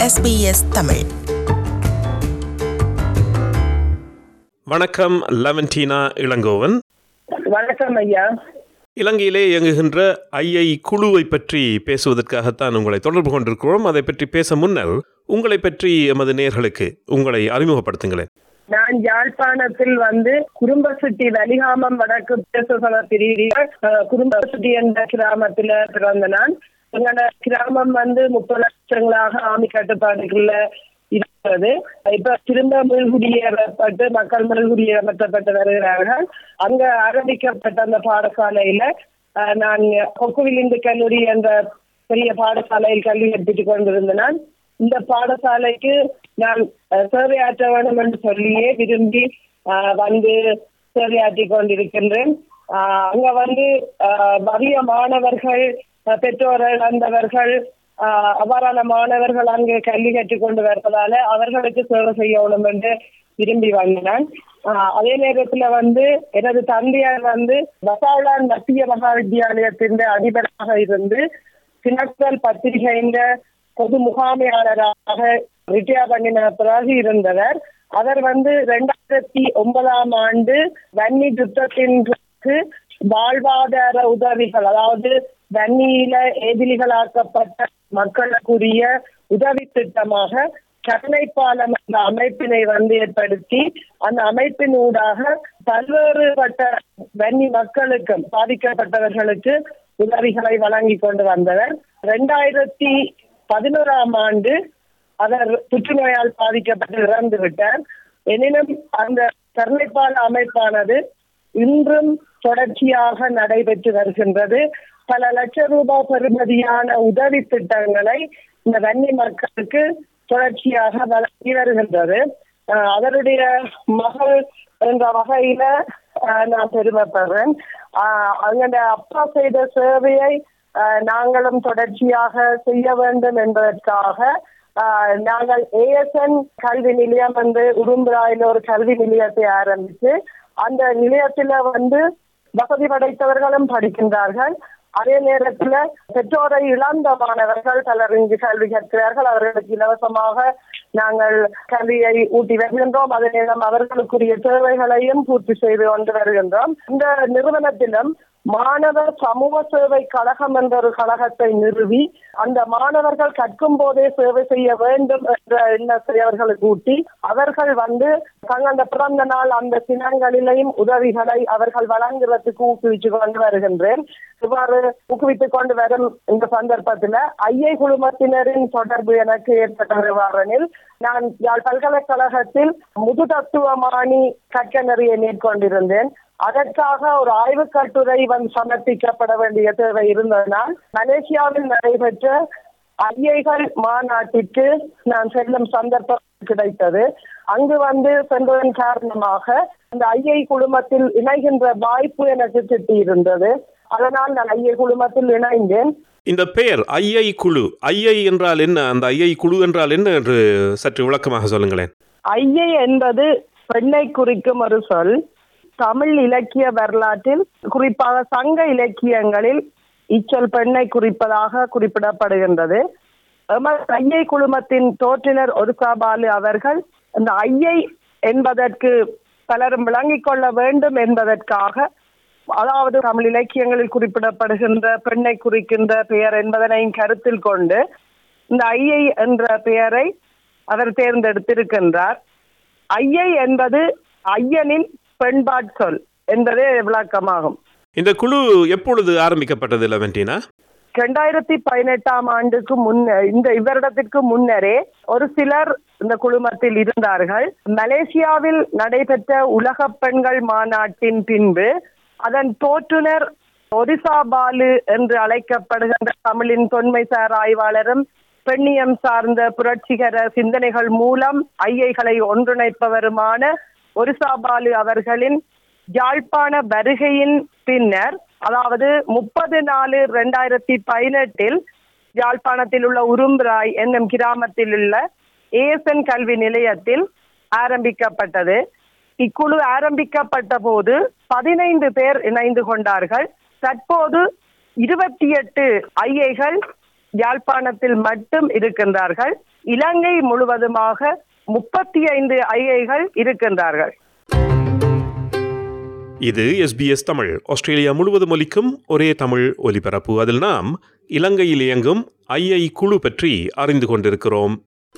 SBS Tamil வணக்கம் லெவன்டீனா இளங்கோவன் வணக்கம் ஐயா இலங்கையிலே இயங்குகின்ற ஐஐ குழுவை பற்றி பேசுவதற்காகத்தான் உங்களை தொடர்பு கொண்டிருக்கிறோம் அதை பற்றி பேச முன்னர் உங்களை பற்றி எமது நேர்களுக்கு உங்களை அறிமுகப்படுத்துங்களேன் நான் யாழ்ப்பாணத்தில் வந்து குடும்பசுட்டி வலிகாமம் வடக்கு பிரசவ பிரிவில் குடும்பசுட்டி என்ற கிராமத்துல பிறந்த நான் எங்களோட கிராமம் வந்து முப்பது லட்சங்களாக ஆமி கட்டுப்பாடுகள்ல இருக்கிறது இப்ப திரும்ப மீள்குடியேறப்பட்டு மக்கள் மீள்குடியேறப்பட்டு வருகிறார்கள் அங்க ஆரம்பிக்கப்பட்ட அந்த பாடசாலையில அஹ், நான் கொக்குவில் இந்து கல்லூரி என்ற பெரிய பாடசாலையில் கல்வி கற்பித்துக் கொண்டிருந்த நான் இந்த பாடசாலைக்கு நான் அஹ், சேவையாற்ற வேண்டும் என்று சொல்லியே விரும்பி அஹ், வந்து சேவையாற்றிக் கொண்டிருக்கின்றேன் அஹ், அங்க வந்து அஹ், வறிய மாணவர்கள் அஹ், பெற்றோர் இழந்தவர்கள் ஆஹ் அவ்வாறான மாணவர்கள் அங்கு கல்வி கற்றுக் கொண்டு வருவதால அவர்களுக்கு சேவை செய்யணும் என்று விரும்பி வந்தேன் ஆஹ் அதே நேரத்துல வந்து எனது தந்தையார் வந்து வசாலான் மத்திய மகா வித்தியாலயத்தின் அதிபராக இருந்து சினக்கல் பத்திரிகையின் பொது முகாமையாளராக ரிட்டையர் பண்ணின பிறகு இருந்தவர் அவர் வந்து இரண்டாயிரத்தி ஒன்பதாம் ஆண்டு வன்னி யுத்தத்தின் பிறகு வாழ்வாதார உதவிகள் அதாவது வன்னியில எதிரிகளாக்கப்பட்ட மக்களுக்குரிய உதவி திட்டமாக கருணை பாலம் என்ற அமைப்பினை வந்து ஏற்படுத்தி அந்த அமைப்பின் ஊடாக பல்வேறுபட்ட வன்னி மக்களுக்கும் பாதிக்கப்பட்டவர்களுக்கு உதவிகளை வழங்கி கொண்டு வந்தவர் இரண்டாயிரத்தி பதினோராம் ஆண்டு அவர் புற்றுநோயால் பாதிக்கப்பட்டு இறந்து விட்டார் எனினும் அந்த கருணைப்பால அமைப்பானது இன்றும் தொடர்ச்சியாக நடைபெற்று வருகின்றது பல லட்சம் ரூபாய் பெறுமதியான உதவி திட்டங்களை இந்த வன்னி மக்களுக்கு தொடர்ச்சியாக வழங்கி வருகின்றது அஹ் அவருடைய மகள் என்ற வகையில அஹ் நான் பெருமைப்படுறேன் அஹ் அவங்களுடைய அப்பா செய்த சேவையை அஹ் நாங்களும் தொடர்ச்சியாக செய்ய வேண்டும் என்பதற்காக ஆஹ் நாங்கள் ஏஎஸ்என் கல்வி நிலையம் வந்து உடும்புராயில ஒரு கல்வி நிலையத்தை ஆரம்பித்து அந்த நிலையத்துல வந்து வசதி படைத்தவர்களும் படிக்கின்றார்கள் அதே நேரத்துல பெற்றோரை இழந்த மாணவர்கள் பலர் இங்கு கல்வி கற்கிறார்கள் அவர்களுக்கு இலவசமாக நாங்கள் கல்வியை ஊட்டி வருகின்றோம் அதே நேரம் அவர்களுக்குரிய தேவைகளையும் பூர்த்தி செய்து கொண்டு வருகின்றோம் இந்த நிறுவனத்திலும் மாணவர் சமூக சேவை கழகம் என்ற ஒரு கழகத்தை நிறுவி அந்த மாணவர்கள் கற்கும் போதே சேவை செய்ய வேண்டும் என்ற எண்ணத்தை அவர்களுக்கு ஊட்டி அவர்கள் வந்து தங்களது பிறந்த நாள் அந்த தினங்களிலேயும் உதவிகளை அவர்கள் வழங்குவதற்கு ஊக்குவிச்சு கொண்டு வருகின்றேன் இவ்வாறு ஊக்குவித்துக் கொண்டு வரும் இந்த சந்தர்ப்பத்துல ஐஐ குழுமத்தினரின் தொடர்பு எனக்கு ஏற்பட்டவாறெனில் நான் யாழ் பல்கலைக்கழகத்தில் முது தத்துவமானி கற்க நிறைய மேற்கொண்டிருந்தேன் அதற்காக ஒரு ஆய்வுக் கட்டுரை வந்து சமர்ப்பிக்கப்பட வேண்டிய தேவை இருந்ததனால் மலேசியாவில் நடைபெற்ற ஐஐகள் மாநாட்டிற்கு நான் செல்லும் சந்தர்ப்பம் கிடைத்தது அங்கு வந்து சென்றதன் காரணமாக இந்த ஐஐ குழுமத்தில் இணைகின்ற வாய்ப்பு எனக்கு கிட்டி இருந்தது அதனால் நான் ஐஐ குழுமத்தில் இணைந்தேன் இந்த பெயர் ஐஐ குழு ஐஐ என்றால் என்ன அந்த ஐஐ குழு என்றால் என்ன என்று சற்று விளக்கமாக சொல்லுங்களேன் ஐயை என்பது பெண்ணை குறிக்கும் ஒரு சொல் தமிழ் இலக்கிய வரலாற்றில் குறிப்பாக சங்க இலக்கியங்களில் இச்சொல் பெண்ணை குறிப்பதாக குறிப்பிடப்படுகின்றது எமது ஐயை குழுமத்தின் தோற்றினர் ஒருசாபாலு அவர்கள் இந்த ஐயை என்பதற்கு பலரும் விளங்கிக் கொள்ள வேண்டும் என்பதற்காக அதாவது தமிழ் இலக்கியங்களில் குறிப்பிடப்படுகின்ற பெண்ணை குறிக்கின்ற பெயர் என்பதனையும் கருத்தில் கொண்டு இந்த ஐயை என்ற பெயரை அவர் தேர்ந்தெடுத்திருக்கின்றார் ஐயை என்பது ஐயனின் பெண்பாட் சொல் என்பதே விளக்கமாகும் இந்த குழு எப்பொழுது ஆரம்பிக்கப்பட்டது லெவன்டீனா ரெண்டாயிரத்தி பதினெட்டாம் ஆண்டுக்கு முன்ன இந்த இவரிடத்திற்கு முன்னரே ஒரு சிலர் இந்த குழுமத்தில் இருந்தார்கள் மலேசியாவில் நடைபெற்ற உலக பெண்கள் மாநாட்டின் பின்பு அதன் தோற்றுனர் ஒரிசா பாலு என்று அழைக்கப்படுகின்ற தமிழின் தொன்மைசார் ஆய்வாளரும் பெண்ணியம் சார்ந்த புரட்சிகர சிந்தனைகள் மூலம் ஐயைகளை ஒன்றிணைப்பவருமான ஒரிசா பாலு அவர்களின் யாழ்ப்பாண வருகையின் பின்னர் அதாவது முப்பது நாலு ரெண்டாயிரத்தி பதினெட்டில் யாழ்ப்பாணத்தில் உள்ள உரும்பிராய் என்னும் கிராமத்தில் உள்ள ஏஎஸ்என் கல்வி நிலையத்தில் ஆரம்பிக்கப்பட்டது இக்குழு ஆரம்பிக்கப்பட்ட போது பதினைந்து பேர் இணைந்து கொண்டார்கள் தற்போது இருபத்தி எட்டு ஐஏகள் யாழ்ப்பாணத்தில் மட்டும் இருக்கின்றார்கள் இலங்கை முழுவதுமாக முப்பத்தி ஐந்து ஐஐகள் இருக்கின்றார்கள் இது எஸ்பிஎஸ் தமிழ் ஆஸ்திரேலியா முழுவதும் ஒலிக்கும் ஒரே தமிழ் ஒலிபரப்பு அதில் நாம் இலங்கையில் இயங்கும் ஐஐ குழு பற்றி அறிந்து கொண்டிருக்கிறோம்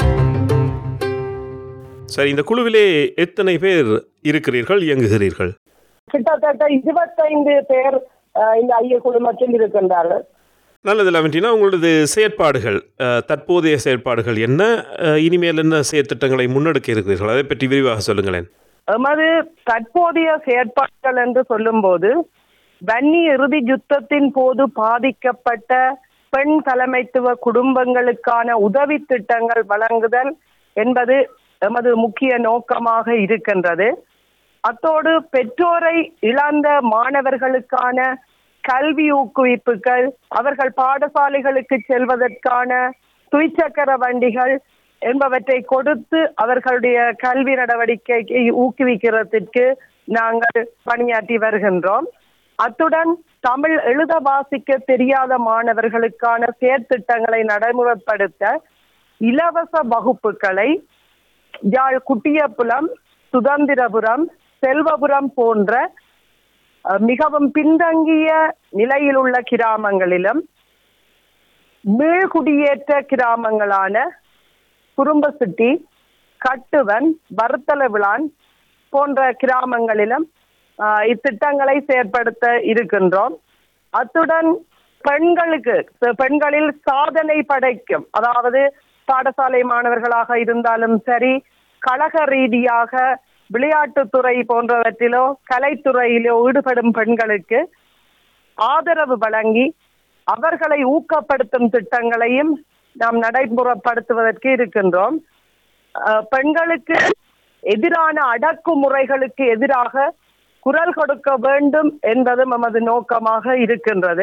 சரி இந்த குழுவிலே எத்தனை பேர் இருக்கிறீர்கள் இயங்குகிறீர்கள் கிட்டத்தட்ட இருபத்தைந்து பேர் அஹ், இந்த ஐய குழுமத்தில் இருக்கின்றார்கள் நல்லது லெவன்டினா உங்களது செயற்பாடுகள் அஹ், தற்போதைய செயற்பாடுகள் என்ன அஹ், இனிமேல் என்ன செயற்திட்டங்களை முன்னெடுக்க இருக்கிறீர்கள் அதை பற்றி விரிவாக சொல்லுங்களேன் எமது தற்போதைய செயற்பாடுகள் என்று சொல்லும்போது வன்னி இறுதி யுத்தத்தின் போது பாதிக்கப்பட்ட பெண் தலைமைத்துவ குடும்பங்களுக்கான உதவி திட்டங்கள் வழங்குதல் என்பது எமது முக்கிய நோக்கமாக இருக்கின்றது அத்தோடு பெற்றோரை இழந்த மாணவர்களுக்கான கல்வி ஊக்குவிப்புகள் அவர்கள் பாடசாலைகளுக்கு செல்வதற்கான துய்ச்சக்கர வண்டிகள் என்பவற்றை கொடுத்து அவர்களுடைய கல்வி நடவடிக்கையை ஊக்குவிக்கிறதுக்கு நாங்கள் பணியாற்றி வருகின்றோம் அத்துடன் தமிழ் எழுத வாசிக்க தெரியாத மாணவர்களுக்கான செயற்திட்டங்களை நடைமுறைப்படுத்த இலவச வகுப்புகளை யாழ் குட்டியப்புலம் சுதந்திரபுரம் செல்வபுரம் போன்ற அஹ், மிகவும் பின்தங்கிய நிலையில் உள்ள கிராமங்களிலும் மீள்குடியேற்ற கிராமங்களான குறும்பசிட்டி கட்டுவன் வர்த்தல விளான் போன்ற கிராமங்களிலும் ஆஹ், இத்திட்டங்களை செயற்படுத்த இருக்கின்றோம் அத்துடன் பெண்களுக்கு ச- பெண்களில் சாதனை படைக்கும் அதாவது பாடசாலை மாணவர்களாக இருந்தாலும் சரி கழக ரீதியாக விளையாட்டுத்துறை போன்றவற்றிலோ கலைத்துறையிலோ ஈடுபடும் பெண்களுக்கு ஆதரவு வழங்கி அவர்களை ஊக்கப்படுத்தும் திட்டங்களையும் நாம் நடைமுறைப்படுத்துவதற்கு இருக்கின்றோம் அஹ், பெண்களுக்கு எதிரான அடக்குமுறைகளுக்கு எதிராக குரல் கொடுக்க வேண்டும் என்பது நமது நோக்கமாக இருக்கின்றது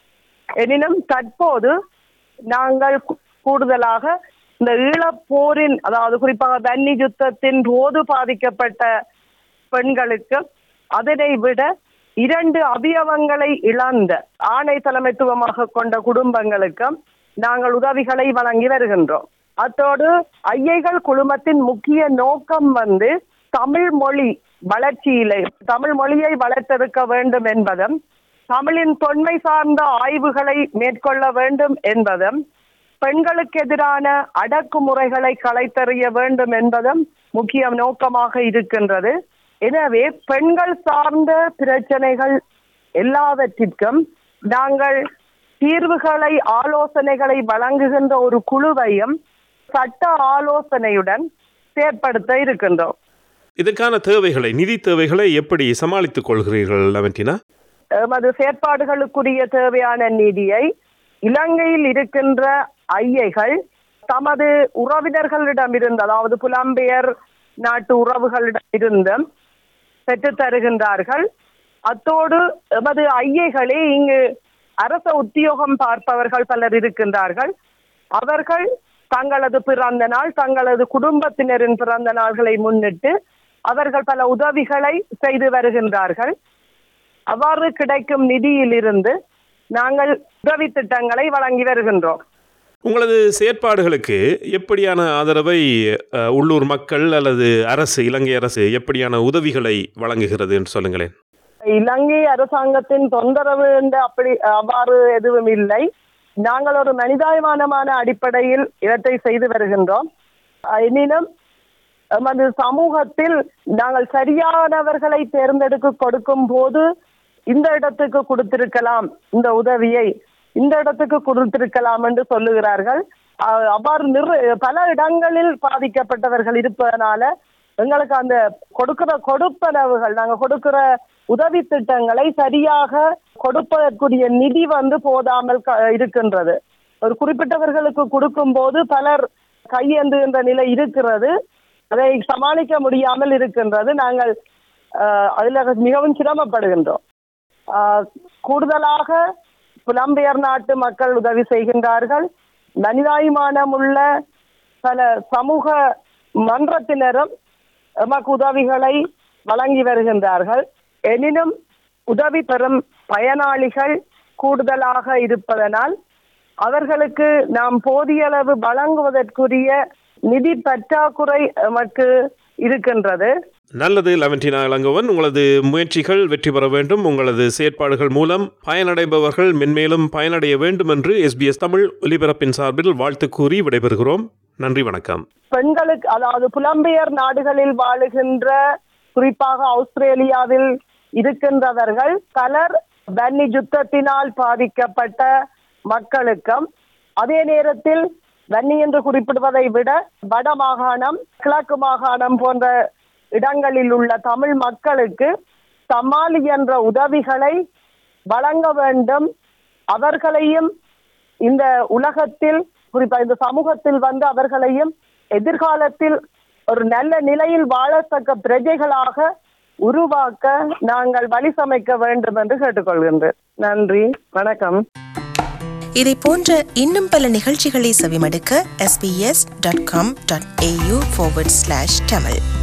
எனினும் தற்போது நாங்கள் கூ- கூடுதலாக இந்த ஈழப்போரின் அதாவது குறிப்பாக வன்னி யுத்தத்தின் போது பாதிக்கப்பட்ட பெண்களுக்கு அதனை விட இரண்டு அவயவங்களை இழந்த ஆணை தலைமைத்துவமாக கொண்ட குடும்பங்களுக்கும் நாங்கள் உதவிகளை வழங்கி வருகின்றோம் அத்தோடு ஐயைகள் குழுமத்தின் முக்கிய நோக்கம் வந்து தமிழ் மொழி வளர்ச்சியிலே தமிழ் மொழியை வளர்த்தெடுக்க வேண்டும் என்பதும் தமிழின் தொன்மை சார்ந்த ஆய்வுகளை மேற்கொள்ள வேண்டும் என்பதும் பெண்களுக்கு எதிரான அடக்குமுறைகளை களைத்தெறிய வேண்டும் என்பதும் முக்கிய நோக்கமாக இருக்கின்றது எனவே பெண்கள் சார்ந்த பிரச்சனைகள் எல்லாவற்றிற்கும் நாங்கள் தீர்வுகளை ஆலோசனைகளை வழங்குகின்ற ஒரு குழுவையும் சட்ட ஆலோசனையுடன் செயற்படுத்த இருக்கின்றோம் இதற்கான தேவைகளை நிதி தேவைகளை எப்படி சமாளித்துக் கொள்கிறீர்கள் லெவன்டினா எமது செயற்பாடுகளுக்குரிய தேவையான நிதியை இலங்கையில் இருக்கின்ற ஐயைகள் தமது உறவினர்களிடமிருந்து அதாவது புலம்பெயர் நாட்டு உறவுகளிடமிருந்தும் பெற்றுத் தருகின்றார்கள் அத்தோடு எமது ஐயைகளே இங்கு அரச உத்தியோகம் பார்ப்பவர்கள் பலர் இருக்கின்றார்கள் அவர்கள் தங்களது பிறந்த நாள் தங்களது குடும்பத்தினரின் பிறந்த நாள்களை முன்னிட்டு அவர்கள் பல உதவிகளை செய்து வருகின்றார்கள் அவ்வாறு கிடைக்கும் நிதியிலிருந்து நாங்கள் உதவி திட்டங்களை வழங்கி வருகின்றோம் உங்களது செயற்பாடுகளுக்கு எப்படியான ஆதரவை அஹ், உள்ளூர் மக்கள் அல்லது அரசு இலங்கை அரசு எப்படியான உதவிகளை வழங்குகிறது என்று சொல்லுங்களேன் இலங்கை அரசாங்கத்தின் தொந்தரவு என்று அப்படி அவ்வாறு எதுவும் இல்லை நாங்கள் ஒரு மனிதாபிமானமான அடிப்படையில் இவற்றை செய்து வருகின்றோம் அஹ் எனினும் எமது சமூகத்தில் நாங்கள் சரியானவர்களை தேர்ந்தெடுக்க கொடுக்கும் போது இந்த இடத்துக்கு கொடுத்திருக்கலாம் இந்த உதவியை இந்த இடத்துக்கு கொடுத்திருக்கலாம் என்று சொல்லுகிறார்கள் அஹ் அவ்வாறு நிறு பல இடங்களில் பாதிக்கப்பட்டவர்கள் இருப்பதனால எங்களுக்கு அந்த கொடுக்கிற கொடுப்பனவுகள் நாங்க கொடுக்கிற உதவி திட்டங்களை சரியாக கொடுப்பதற்குரிய நிதி வந்து போதாமல் க- இருக்கின்றது ஒரு குறிப்பிட்டவர்களுக்கு கொடுக்கும் போது பலர் கையேந்துகின்ற நிலை இருக்கிறது அதை சமாளிக்க முடியாமல் இருக்கின்றது நாங்கள் ஆஹ், அதுல மிகவும் சிரமப்படுகின்றோம் ஆஹ், கூடுதலாக புலம்பெயர் நாட்டு மக்கள் உதவி செய்கின்றார்கள் மனிதாபிமானம் உள்ள பல சமூக மன்றத்தினரும் எமக்கு உதவிகளை வழங்கி வருகின்றார்கள் எனினும் உதவி பெறும் பயனாளிகள் கூடுதலாக இருப்பதனால் அவர்களுக்கு நாம் போதிய அளவு வழங்குவதற்குரிய நிதி பற்றாக்குறை நமக்கு இருக்கின்றது நல்லது லெவன்டினா இளங்கோவன் உங்களது முயற்சிகள் வெற்றி பெற வேண்டும் உங்களது செயற்பாடுகள் மூலம் பயனடைபவர்கள் மென்மேலும் பயனடைய வேண்டும் என்று எஸ்பிஎஸ் தமிழ் ஒலிபரப்பின் சார்பில் வாழ்த்து கூறி விடைபெறுகிறோம் நன்றி வணக்கம் பெண்களுக்கு அதாவது புலம்பெயர் நாடுகளில் வாழுகின்ற குறிப்பாக ஆஸ்திரேலியாவில் இருக்கின்றவர்கள் பலர் வன்னி யுத்தத்தினால் பாதிக்கப்பட்ட மக்களுக்கும் அதே நேரத்தில் வன்னி என்று குறிப்பிடுவதை விட வட மாகாணம் கிழக்கு மாகாணம் போன்ற இடங்களில் உள்ள தமிழ் மக்களுக்கு தமாலி என்ற உதவிகளை வழங்க வேண்டும் அவர்களையும் இந்த உலகத்தில் குறிப்பா இந்த சமூகத்தில் வந்து அவர்களையும் எதிர்காலத்தில் ஒரு நல்ல நிலையில் வாழத்தக்க பிரஜைகளாக உருவாக்க நாங்கள் வழி சமைக்க வேண்டும் என்று கேட்டுக்கொள்கின்றேன் நன்றி வணக்கம் இதை போன்ற இன்னும் பல நிகழ்ச்சிகளை செவிமடுக்க sbs.com.au forward slash tamil